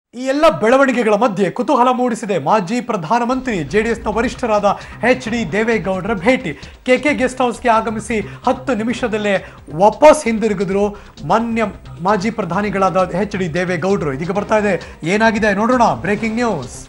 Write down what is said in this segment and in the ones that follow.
ಈ ಎಲ್ಲ ಬೆಳವಣಿಗೆಗಳ ಮಧ್ಯೆ ಕುತೂಹಲ ಮೂಡಿಸಿದೆ ಮಾಜಿ ಪ್ರಧಾನಮಂತ್ರಿ ಜೆಡಿಎಸ್ನ ವರಿಷ್ಠರಾದ ಎಚ್ ಡಿ ದೇವೇಗೌಡರ ಭೇಟಿ ಕೆಕೆ ಗೆಸ್ಟ್ ಹೌಸ್ಗೆ ಆಗಮಿಸಿ ಹತ್ತು ನಿಮಿಷದಲ್ಲೇ ವಾಪಸ್ ಹಿಂದಿರುಗಿದ್ರು ಮಾನ್ಯ ಮಾಜಿ ಪ್ರಧಾನಿಗಳಾದ ಎಚ್ ಡಿ ದೇವೇಗೌಡರು ಇದೀಗ ಬರ್ತಾ ಇದೆ ಏನಾಗಿದೆ ನೋಡೋಣ ಬ್ರೇಕಿಂಗ್ ನ್ಯೂಸ್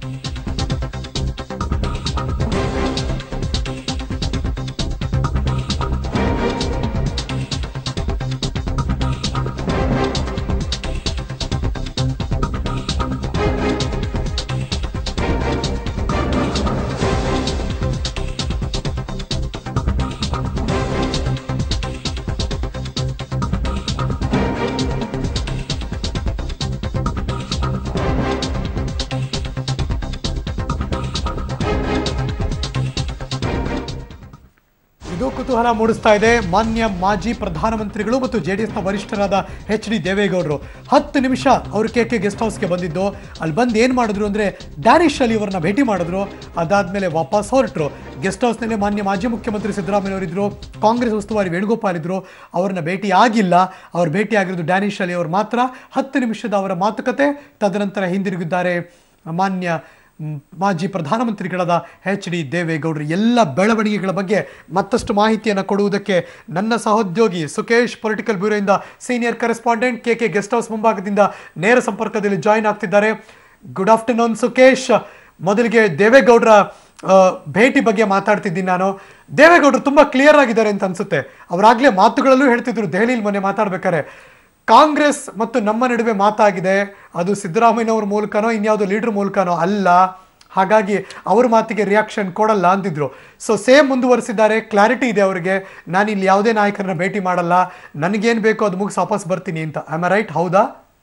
ಇದು ಕುತೂಹಲ ಮೂಡಿಸ್ತಾ ಇದೆ ಮಾನ್ಯ ಮಾಜಿ ಪ್ರಧಾನಮಂತ್ರಿಗಳು ಮತ್ತು ಜೆಡಿಎಸ್ನ ವರಿಷ್ಠರಾದ ಎಚ್ ಡಿ ದೇವೇಗೌಡರು ಹತ್ತು ನಿಮಿಷ ಅವರು ಕೆ ಕೆ ಗೆಸ್ಟ್ ಹೌಸ್ಗೆ ಬಂದಿದ್ದು ಅಲ್ಲಿ ಬಂದು ಏನು ಮಾಡಿದ್ರು ಅಂದರೆ ಡ್ಯಾನಿಶ್ ಅಲಿ ಅವರನ್ನ ಭೇಟಿ ಮಾಡಿದ್ರು ಅದಾದಮೇಲೆ ವಾಪಸ್ ಹೊರಟರು ಗೆಸ್ಟ್ ಹೌಸ್ನಲ್ಲಿ ಮಾನ್ಯ ಮಾಜಿ ಮುಖ್ಯಮಂತ್ರಿ ಸಿದ್ದರಾಮಯ್ಯವರಿದ್ದರು ಕಾಂಗ್ರೆಸ್ ಉಸ್ತುವಾರಿ ವೇಣುಗೋಪಾಲ್ ಇದ್ರು ಅವ್ರನ್ನ ಭೇಟಿ ಆಗಿಲ್ಲ ಅವ್ರು ಭೇಟಿ ಆಗಿರೋದು ಡ್ಯಾನಿಶ್ ಅಲಿ ಅವರು ಮಾತ್ರ ಹತ್ತು ನಿಮಿಷದ ಅವರ ಮಾತುಕತೆ ತದನಂತರ ಹಿಂದಿರುಗಿದ್ದಾರೆ ಮಾನ್ಯ ಮ್, ಮಾಜಿ ಪ್ರಧಾನಮಂತ್ರಿಗಳಾದ ಎಚ್ ಡಿ ದೇವೇಗೌಡರು ಎಲ್ಲ ಬೆಳವಣಿಗೆಗಳ ಬಗ್ಗೆ ಮತ್ತಷ್ಟು ಮಾಹಿತಿಯನ್ನು ಕೊಡುವುದಕ್ಕೆ ನನ್ನ ಸಹೋದ್ಯೋಗಿ ಸುಕೇಶ್ ಪೊಲಿಟಿಕಲ್ ಬ್ಯೂರೋಯಿಂದ senior correspondent K K guest house ಮುಂಭಾಗದಿಂದ ನೇರ ಸಂಪರ್ಕದಲ್ಲಿ ಜಾಯಿನ್ ಆಗ್ತಿದ್ದಾರೆ ಗುಡ್ ಆಫ್ಟರ್ನೂನ್ ಸುಕೇಶ್ ಮೊದಲಿಗೆ ದೇವೇಗೌಡರ ಆ, ಭೇಟಿ ಬಗ್ಗೆ ಮಾತಾಡ್ತಿದ್ದೀನಿ ನಾನು ದೇವೇಗೌಡರು ತುಂಬ ಕ್ಲಿಯರ್ ಆಗಿದ್ದಾರೆ ಅಂತ ಅನ್ಸುತ್ತೆ ಅವರಾಗಲೇ ಮಾತುಗಳಲ್ಲೂ ಹೇಳ್ತಿದ್ರು ದೆಹಲಿಯಲ್ಲಿ ಮೊನ್ನೆ ಮಾತಾಡ್ಬೇಕಾರೆ ಕಾಂಗ್ರೆಸ್ ಮತ್ತು ನಮ್ಮ ನಡುವೆ ಮಾತಾಗಿದೆ ಅದು ಸಿದ್ದರಾಮಯ್ಯನವ್ರ ಮೂಲಕನೋ ಇನ್ಯಾವುದೋ ಲೀಡರ್ ಮೂಲಕನೋ ಅಲ್ಲ ಹಾಗಾಗಿ ಅವ್ರ ಮಾತಿಗೆ ರಿಯಾಕ್ಷನ್ ಕೊಡಲ್ಲ ಅಂತಿದ್ರು ಸೊ ಸೇಮ್ ಮುಂದುವರಿಸಿದ್ದಾರೆ ಕ್ಲಾರಿಟಿ ಇದೆ ಅವರಿಗೆ ನಾನು ಇಲ್ಲಿ ಯಾವುದೇ ನಾಯಕರನ್ನ ಭೇಟಿ ಮಾಡಲ್ಲ ನನಗೇನು ಬೇಕೋ ಅದು ಮುಗಿಸಿ ವಾಪಸ್ ಬರ್ತೀನಿ ಅಂತ ಐ ರೈಟ್ ಹೌದಾ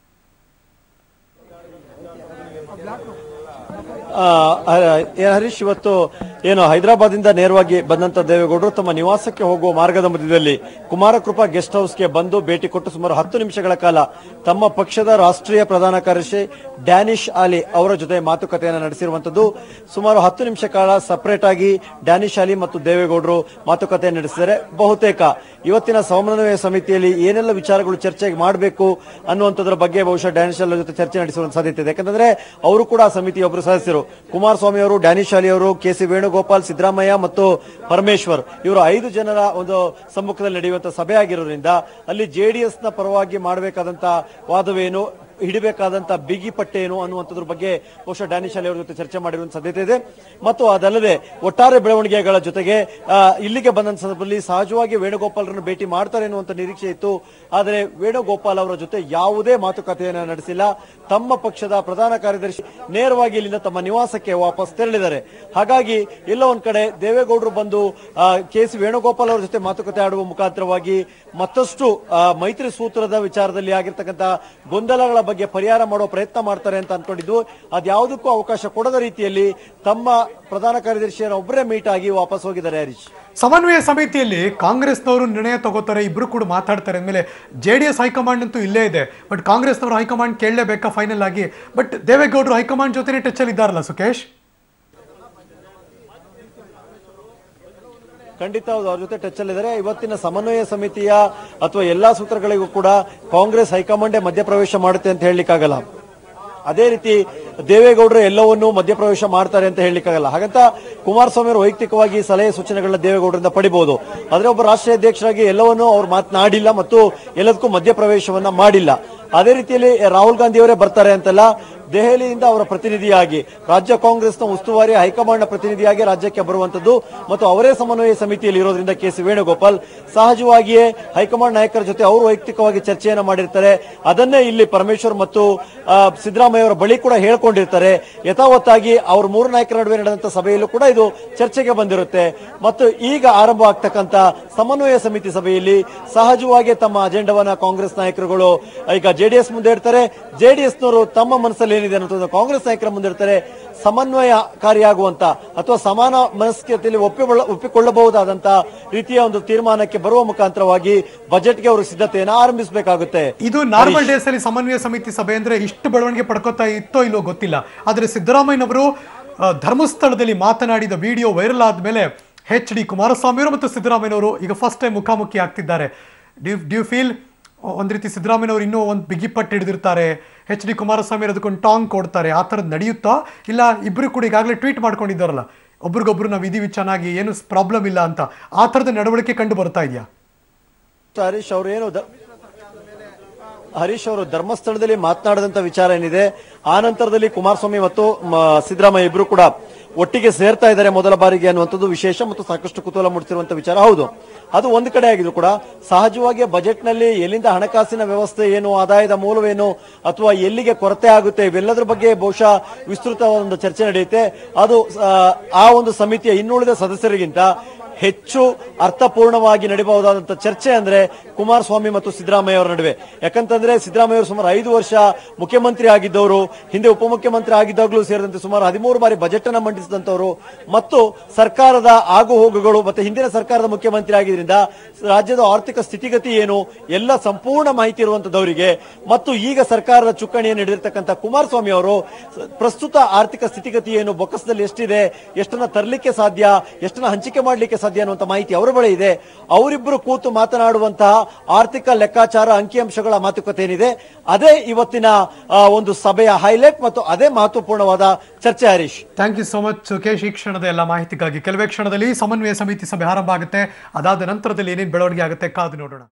ಆ, ಆ, ಏ ಹರೀಶ್ ಇವತ್ತು ಏನು ಹೈದರಾಬಾದಿಂದ ನೇರವಾಗಿ ಬಂದಂತ ದೇವೇಗೌಡರು ತಮ್ಮ ನಿವಾಸಕ್ಕೆ ಹೋಗುವ ಮಾರ್ಗದ ಮಧ್ಯದಲ್ಲಿ ಕುಮಾರಕೃಪಾ ಗೆಸ್ಟ್ ಹೌಸ್ಗೆ ಬಂದು ಭೇಟಿ ಕೊಟ್ಟು ಸುಮಾರು ಹತ್ತು ನಿಮಿಷಗಳ ಕಾಲ ತಮ್ಮ ಪಕ್ಷದ ರಾಷ್ಟ್ರೀಯ ಪ್ರಧಾನ ಕಾರ್ಯದರ್ಶಿ ಡ್ಯಾನಿಶ್ ಆಲಿ ಅವರ ಜೊತೆ ಮಾತುಕತೆಯನ್ನು ನಡೆಸಿರುವಂತದ್ದು ಸುಮಾರು ಹತ್ತು ನಿಮಿಷ ಕಾಲ ಸಪರೇಟ್ ಆಗಿ ಡ್ಯಾನಿಶ್ ಆಲಿ ಮತ್ತು ದೇವೇಗೌಡರು ಮಾತುಕತೆ ನಡೆಸಿದರೆ ಬಹುತೇಕ ಇವತ್ತಿನ ಸಮನ್ವಯ ಸಮಿತಿಯಲ್ಲಿ ಏನೆಲ್ಲ ವಿಚಾರಗಳು ಚರ್ಚೆಗೆ ಮಾಡಬೇಕು ಅನ್ನುವಂಥದ್ರ ಬಗ್ಗೆ ಬಹುಶಃ ಡ್ಯಾನಿಶ್ ಆಲಿ ಜೊತೆ ಚರ್ಚೆ ನಡೆಸುವ ಸಾಧ್ಯತೆ ಇದೆ ಯಾಕಂದ್ರೆ ಅವರು ಕೂಡ ಆ ಸಮಿತಿಯ ಒಬ್ಬರು ಸದಸ್ಯರು ಕುಮಾರಸ್ವಾಮಿ ಅವರು ಡ್ಯಾನಿಶ್ ಆಲಿ ಅವರು ಕೆ ಸಿ ವೇಣುಗೋಪಾಲ್ ಸಿದ್ದರಾಮಯ್ಯ ಮತ್ತು ಪರಮೇಶ್ವರ್ ಇವರು ಐದು ಜನರ ಒಂದು ಸಮ್ಮುಖದಲ್ಲಿ ನಡೆಯುವಂತಹ ಸಭೆ ಆಗಿರೋದ್ರಿಂದ ಅಲ್ಲಿ ಜೆಡಿಎಸ್ ನ ಪರವಾಗಿ ಮಾಡಬೇಕಾದಂತ ವಾದವೇನು ಹಿಡಿಬೇಕಾದಂತ ಬಿಗಿ ಪಟ್ಟೆ ಏನು ಅನ್ನುವಂಥದ್ರ ಬಗ್ಗೆ ಬಹುಶಃ ಡ್ಯಾನಿಶ್ ಅಲಿ ಅವರ ಜೊತೆ ಚರ್ಚೆ ಮಾಡಿರುವಂತ ಸಾಧ್ಯತೆ ಇದೆ ಮತ್ತು ಅದಲ್ಲದೆ ಒಟ್ಟಾರೆ ಬೆಳವಣಿಗೆಗಳ ಜೊತೆಗೆ ಆ, ಇಲ್ಲಿಗೆ ಬಂದಂತ ಸಂದರ್ಭದಲ್ಲಿ ಸಹಜವಾಗಿ ವೇಣುಗೋಪಾಲರನ್ನು ಭೇಟಿ ಮಾಡ್ತಾರೆ ಎನ್ನುವಂತ ನಿರೀಕ್ಷೆ ಇತ್ತು ಆದರೆ ವೇಣುಗೋಪಾಲ್ ಅವರ ಜೊತೆ ಯಾವುದೇ ಮಾತುಕತೆಯನ್ನು ನಡೆಸಿಲ್ಲ ತಮ್ಮ ಪಕ್ಷದ ಪ್ರಧಾನ ಕಾರ್ಯದರ್ಶಿ ನೇರವಾಗಿ ಇಲ್ಲಿಂದ ತಮ್ಮ ನಿವಾಸಕ್ಕೆ ವಾಪಸ್ ತೆರಳಿದ್ದಾರೆ ಹಾಗಾಗಿ ಎಲ್ಲ ಒಂದ್ ಕಡೆ ದೇವೇಗೌಡರು ಬಂದು ಕೆ ಸಿ ವೇಣುಗೋಪಾಲ್ ಅವರ ಜೊತೆ ಮಾತುಕತೆ ಆಡುವ ಮುಖಾಂತರವಾಗಿ ಮತ್ತಷ್ಟು ಆ, ಮೈತ್ರಿ ಸೂತ್ರದ ವಿಚಾರದಲ್ಲಿ ಆಗಿರ್ತಕ್ಕಂಥ ಗೊಂದಲಗಳ ಬಗ್ಗೆ ಪರಿಹಾರ ಮಾಡುವ ಪ್ರಯತ್ನ ಮಾಡ್ತಾರೆ ಅಂತ ಅನ್ಕೊಂಡಿದ್ದು ಅದ್ಯಾವುದಕ್ಕೂ ಅವಕಾಶ ಕೊಡದ ರೀತಿಯಲ್ಲಿ ತಮ್ಮ ಪ್ರಧಾನ ಕಾರ್ಯದರ್ಶಿಯನ್ನು ಒಬ್ಬರೇ ಮೀಟ್ ಆಗಿ ವಾಪಸ್ ಹೋಗಿದ್ದಾರೆ ಹರೀಶ್ ಸಮನ್ವಯ ಸಮಿತಿಯಲ್ಲಿ ಕಾಂಗ್ರೆಸ್ನವರು ನಿರ್ಣಯ ತಗೋತಾರೆ ಇಬ್ರು ಕೂಡ ಮಾತಾಡ್ತಾರೆ ಅಂದಮೇಲೆ ಜೆ ಡಿ ಎಸ್ ಹೈಕಮಾಂಡ್ ಅಂತೂ ಇಲ್ಲೇ ಇದೆ ಬಟ್ ಕಾಂಗ್ರೆಸ್ನವರು ಹೈಕಮಾಂಡ್ ಕೇಳಲೇಬೇಕಾ ಫೈನಲ್ ಆಗಿ ಬಟ್ ದೇವೇಗೌಡರು ಹೈಕಮಾಂಡ್ ಜೊತೆನೇ ಟಚ್ ಅಲ್ಲಿ ಇದ್ದಾರಲ್ಲ ಸುಕೇಶ್ ಖಂಡಿತ ಹೌದು ಅವ್ರ ಜೊತೆ ಟಚ್ ಅಲ್ಲಿದ್ದಾರೆ ಇವತ್ತಿನ ಸಮನ್ವಯ ಸಮಿತಿಯ ಅಥವಾ ಎಲ್ಲಾ ಸೂತ್ರಗಳಿಗೂ ಕೂಡ ಕಾಂಗ್ರೆಸ್ ಹೈಕಮಾಂಡೇ ಮಧ್ಯಪ್ರವೇಶ ಮಾಡುತ್ತೆ ಅಂತ ಹೇಳಲಿಕ್ಕಾಗಲ್ಲ ಅದೇ ರೀತಿ ದೇವೇಗೌಡರು ಎಲ್ಲವನ್ನೂ ಮಧ್ಯಪ್ರವೇಶ ಮಾಡ್ತಾರೆ ಅಂತ ಹೇಳಲಿಕ್ಕಾಗಲ್ಲ ಹಾಗಂತ ಕುಮಾರಸ್ವಾಮಿ ಅವರು ವೈಯಕ್ತಿಕವಾಗಿ ಸಲಹೆ ಸೂಚನೆಗಳನ್ನ ದೇವೇಗೌಡರಿಂದ ಪಡಿಬಹುದು ಆದ್ರೆ ಒಬ್ಬ ರಾಷ್ಟ್ರೀಯ ಅಧ್ಯಕ್ಷರಾಗಿ ಎಲ್ಲವನ್ನೂ ಅವ್ರು ಮಾತನಾಡಿಲ್ಲ ಮತ್ತು ಎಲ್ಲದಕ್ಕೂ ಮಧ್ಯಪ್ರವೇಶವನ್ನ ಮಾಡಿಲ್ಲ ಅದೇ ರೀತಿಯಲ್ಲಿ ರಾಹುಲ್ ಗಾಂಧಿ ಅವರೇ ಬರ್ತಾರೆ ಅಂತಲ್ಲ ದೆಹಲಿಯಿಂದ ಅವರ ಪ್ರತಿನಿಧಿಯಾಗಿ ರಾಜ್ಯ ಕಾಂಗ್ರೆಸ್ನ ಉಸ್ತುವಾರಿ ಹೈಕಮಾಂಡ್ನ ಪ್ರತಿನಿಧಿಯಾಗಿ ರಾಜ್ಯಕ್ಕೆ ಬರುವಂತದ್ದು ಮತ್ತು ಅವರೇ ಸಮನ್ವಯ ಸಮಿತಿಯಲ್ಲಿ ಇರೋದ್ರಿಂದ ಕೆ ಸಿ ವೇಣುಗೋಪಾಲ್ ಸಹಜವಾಗಿಯೇ ಹೈಕಮಾಂಡ್ ನಾಯಕರ ಜೊತೆ ಅವರು ವೈಯಕ್ತಿಕವಾಗಿ ಚರ್ಚೆಯನ್ನ ಮಾಡಿರ್ತಾರೆ ಅದನ್ನೇ ಇಲ್ಲಿ ಪರಮೇಶ್ವರ್ ಮತ್ತು ಆ, ಸಿದ್ದರಾಮಯ್ಯ ಅವರ ಬಳಿ ಕೂಡ ಹೇಳ್ಕೊಂಡಿರ್ತಾರೆ ಯಥಾವತ್ತಾಗಿ ಅವ್ರ ಮೂರು ನಾಯಕರ ನಡುವೆ ನಡೆದಂತ ಸಭೆಯಲ್ಲೂ ಕೂಡ ಇದು ಚರ್ಚೆಗೆ ಬಂದಿರುತ್ತೆ ಮತ್ತು ಈಗ ಆರಂಭ ಆಗ್ತಕ್ಕಂತ ಸಮನ್ವಯ ಸಮಿತಿ ಸಭೆಯಲ್ಲಿ ಸಹಜವಾಗಿ ತಮ್ಮ ಅಜೆಂಡವನ್ನ ಕಾಂಗ್ರೆಸ್ ನಾಯಕರುಗಳು ಈಗ ಜೆಡಿಎಸ್ ಮುಂದೆ ಇಡ್ತಾರೆ ಜೆಡಿಎಸ್ನವರು ತಮ್ಮ ಮನಸ್ಸಲ್ಲಿ ಏನಿದೆ ಅನ್ನೋದನ್ನ ಕಾಂಗ್ರೆಸ್ ನಾಯಕರ ಮುಂದೆ ಇಡ್ತಾರೆ ಸಮನ್ವಯಕಾರಿಯಾಗುವಂತ ಅಥವಾ ಸಮಾನ ಮನಸ್ಕತೆಯಲ್ಲಿ ಒಪ್ಪಿಕೊಳ್ಳ ಒಪ್ಪಿಕೊಳ್ಳಬಹುದಾದಂತ ರೀತಿಯ ಒಂದು ತೀರ್ಮಾನಕ್ಕೆ ಬರುವ ಮುಖಾಂತರವಾಗಿ ಬಜೆಟ್ಗೆ ಅವರು ಸಿದ್ಧತೆಯನ್ನು ಆರಂಭಿಸಬೇಕಾಗುತ್ತೆ ಇದು ನಾರ್ಮಲ್ ಡೇಸ್ ಅಲ್ಲಿ ಸಮನ್ವಯ ಸಮಿತಿ ಸಭೆ ಅಂದ್ರೆ ಇಷ್ಟು ಬೆಳವಣಿಗೆ ಪಡ್ಕೋತಾ ಇತ್ತೋ ಇಲ್ಲೋ ಗೊತ್ತಿಲ್ಲ ಆದ್ರೆ ಸಿದ್ದರಾಮಯ್ಯನವರು ಆ, ಧರ್ಮಸ್ಥಳದಲ್ಲಿ ಮಾತನಾಡಿದ ವಿಡಿಯೋ ವೈರಲ್ ಆದ್ಮೇಲೆ ಎಚ್ ಡಿ ಕುಮಾರಸ್ವಾಮಿ ಅವರು ಮತ್ತು ಸಿದ್ದರಾಮಯ್ಯನವರು ಈಗ ಫಸ್ಟ್ ಟೈಮ್ ಮುಖಾಮುಖಿ ಆಗ್ತಿದ್ದಾರೆ ಡ್ಯೂ ಡ್ಯೂ ಫೀಲ್ ಒಂದ್ ರೀತಿ ಸಿದ್ದರಾಮಯ್ಯನವರು ಇನ್ನೂ ಒಂದು ಬಿಗಿಪಟ್ಟು ಹಿಡಿದಿರ್ತಾರೆ ಎಚ್ ಡಿ ಕುಮಾರಸ್ವಾಮಿ ಅದಕ್ಕೊಂದು ಟಾಂಗ್ ಕೊಡ್ತಾರೆ ಆ ಥರದ್ದು ನಡೆಯುತ್ತಾ ಇಲ್ಲ ಇಬ್ಬರು ಕೂಡ ಈಗಾಗಲೇ ಟ್ವೀಟ್ ಮಾಡ್ಕೊಂಡಿದ್ದಾರಲ್ಲ ಒಬ್ರಿಗೊಬ್ರು ನಾವು ಇದೀವಿ ಚೆನ್ನಾಗಿ ಏನು ಪ್ರಾಬ್ಲಮ್ ಇಲ್ಲ ಅಂತ ಆ ಥರದ ನಡವಳಿಕೆ ಕಂಡು ಬರ್ತಾ ಇದೆಯಾ ಹರೀಶ್ ಅವರು ಏನು ದ- ಹರೀಶ್ ಅವರು ಧರ್ಮಸ್ಥಳದಲ್ಲಿ ಮಾತನಾಡಿದಂತ ವಿಚಾರ ಏನಿದೆ ಆ ನಂತರದಲ್ಲಿ ಕುಮಾರಸ್ವಾಮಿ ಮತ್ತು ಮ, ಸಿದ್ದರಾಮಯ್ಯ ಇಬ್ರು ಕೂಡ ಒಟ್ಟಿಗೆ ಸೇರ್ತಾ ಇದ್ದಾರೆ ಮೊದಲ ಬಾರಿಗೆ ಅನ್ನುವಂಥದ್ದು ವಿಶೇಷ ಮತ್ತು ಸಾಕಷ್ಟು ಕುತೂಹಲ ಮೂಡಿಸಿರುವಂತ ವಿಚಾರ ಹೌದು ಅದು ಒಂದು ಕಡೆ ಆಗಿದ್ರು ಕೂಡ ಸಹಜವಾಗಿ ಬಜೆಟ್ ನಲ್ಲಿ ಎಲ್ಲಿಂದ ಹಣಕಾಸಿನ ವ್ಯವಸ್ಥೆ ಏನು ಆದಾಯದ ಮೂಲವೇನು ಅಥವಾ ಎಲ್ಲಿಗೆ ಕೊರತೆ ಆಗುತ್ತೆ ಇವೆಲ್ಲದರ ಬಗ್ಗೆ ಬಹುಶಃ ವಿಸ್ತೃತವಾದ ಒಂದು ಚರ್ಚೆ ನಡೆಯುತ್ತೆ ಅದು ಆ, ಆ ಒಂದು ಸಮಿತಿಯ ಇನ್ನುಳಿದ ಸದಸ್ಯರಿಗಿಂತ ಹೆಚ್ಚು ಅರ್ಥಪೂರ್ಣವಾಗಿ ನಡೆಯಬಹುದಾದಂತಹ ಚರ್ಚೆ ಅಂದ್ರೆ ಕುಮಾರಸ್ವಾಮಿ ಮತ್ತು ಸಿದ್ದರಾಮಯ್ಯ ಅವರ ನಡುವೆ ಯಾಕಂತಂದ್ರೆ ಸಿದ್ದರಾಮಯ್ಯ ಅವರು ಸುಮಾರು ಐದು ವರ್ಷ ಮುಖ್ಯಮಂತ್ರಿ ಆಗಿದ್ದವರು ಹಿಂದೆ ಉಪಮುಖ್ಯಮಂತ್ರಿ ಆಗಿದ್ದಾಗಲೂ ಸೇರಿದಂತೆ ಸುಮಾರು ಹದಿಮೂರು ಬಾರಿ ಬಜೆಟ್ ಅನ್ನ ಮಂಡಿಸಿದಂತವರು ಮತ್ತು ಸರ್ಕಾರದ ಆಗು ಹೋಗುಗಳು ಮತ್ತೆ ಹಿಂದಿನ ಸರ್ಕಾರದ ಮುಖ್ಯಮಂತ್ರಿ ಆಗಿದ್ರಿಂದ ರಾಜ್ಯದ ಆರ್ಥಿಕ ಸ್ಥಿತಿಗತಿ ಏನು ಎಲ್ಲ ಸಂಪೂರ್ಣ ಮಾಹಿತಿ ಇರುವಂತದವರಿಗೆ ಮತ್ತು ಈಗ ಸರ್ಕಾರದ ಚುಕ್ಕಾಣಿಯನ್ನು ಹಿಡಿದಿರ್ತಕ್ಕಂಥ ಕುಮಾರಸ್ವಾಮಿ ಅವರು ಸ- ಪ್ರಸ್ತುತ ಆರ್ಥಿಕ ಸ್ಥಿತಿಗತಿ ಏನು ಬೊಕ್ಕಸದಲ್ಲಿ ಎಷ್ಟಿದೆ ಎಷ್ಟನ್ನ ತರಲಿಕ್ಕೆ ಸಾಧ್ಯ ಎಷ್ಟನ್ನ ಹಂಚಿಕೆ ಮಾಡಲಿಕ್ಕೆ ಸಾಧ್ಯ ಅನ್ನುವಂತ ಮಾಹಿತಿ ಅವರ ಬಳಿ ಇದೆ ಅವರಿಬ್ಬರು ಕೂತು ಮಾತನಾಡುವಂತಹ ಆರ್ಥಿಕ ಲೆಕ್ಕಾಚಾರ ಅಂಕಿಅಂಶಗಳ ಮಾತುಕತೆ ಏನಿದೆ ಅದೇ ಇವತ್ತಿನ ಆ, ಒಂದು ಸಭೆಯ ಹೈಲೈಟ್ ಮತ್ತು ಅದೇ ಮಹತ್ವಪೂರ್ಣವಾದ ಚರ್ಚೆ Harish thank you so much Sukesh ಈ ಕ್ಷಣದ ಎಲ್ಲ ಮಾಹಿತಿಗಾಗಿ ಕೆಲವೇ ಕ್ಷಣದಲ್ಲಿ ಸಮನ್ವಯ ಸಮಿತಿ ಸಭೆ ಆರಂಭ ಆಗುತ್ತೆ ಅದಾದ ನಂತರದಲ್ಲಿ ಏನೇನು ಬೆಳವಣಿಗೆ ಆಗುತ್ತೆ ಕಾದು ನೋಡೋಣ